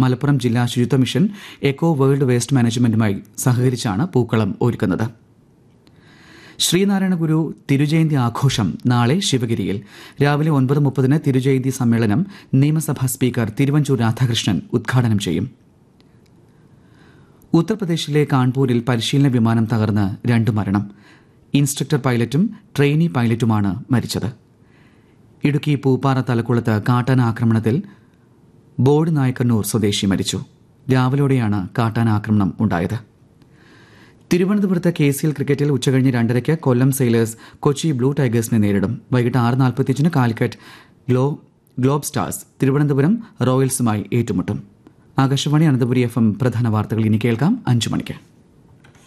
മലപ്പുറം ജില്ലാ ശുചിത്വ mission eco world waste മാനേജ്മെന്റുമായി സഹകരിച്ചാണ് പൂക്കളം ഒരുക്കുന്നത് ശ്രീനാരായണ ഗുരു തിരുജയന്തി ആഘോഷം നാളെ ശിവഗിരിയിൽ രാവിലെ ഒൻപത് മുപ്പതിന് തിരുജയന്തി സമ്മേളനം നിയമസഭാ സ്പീക്കർ തിരുവഞ്ചൂർ രാധാകൃഷ്ണൻ ഉദ്ഘാടനം ചെയ്യും ഉത്തർപ്രദേശിലെ കാൺപൂരിൽ പരിശീലന വിമാനം തകർന്ന് രണ്ട് മരണം ഇൻസ്ട്രക്ടർ പൈലറ്റും ട്രെയിനി പൈലറ്റുമാണ് മരിച്ചത് ഇടുക്കി പൂപ്പാറ തലക്കുളത്ത് കാട്ടാന ആക്രമണത്തിൽ ബോർഡ് നായക്കന്നൂർ സ്വദേശി മരിച്ചു രാവിലോടെയാണ് കാട്ടാന ആക്രമണം ഉണ്ടായത് തിരുവനന്തപുരത്ത് കെ സി എൽ ക്രിക്കറ്റിൽ ഉച്ചകഴിഞ്ഞ് രണ്ടരയ്ക്ക് കൊല്ലം സെയിലേഴ്സ് കൊച്ചി ബ്ലൂ ടൈഗേഴ്സിനെ നേരിടും വൈകിട്ട് ആറ് നാൽപ്പത്തിയഞ്ചിന് കാലിക്കറ്റ് ഗ്ലോ ഗ്ലോബ് സ്റ്റാർസ് തിരുവനന്തപുരം റോയൽസുമായി ഏറ്റുമുട്ടും ആകാശവാണി അനന്തപുരി എഫ് എം പ്രധാന വാർത്തകൾ ഇനി കേൾക്കാം അഞ്ചു മണിക്ക്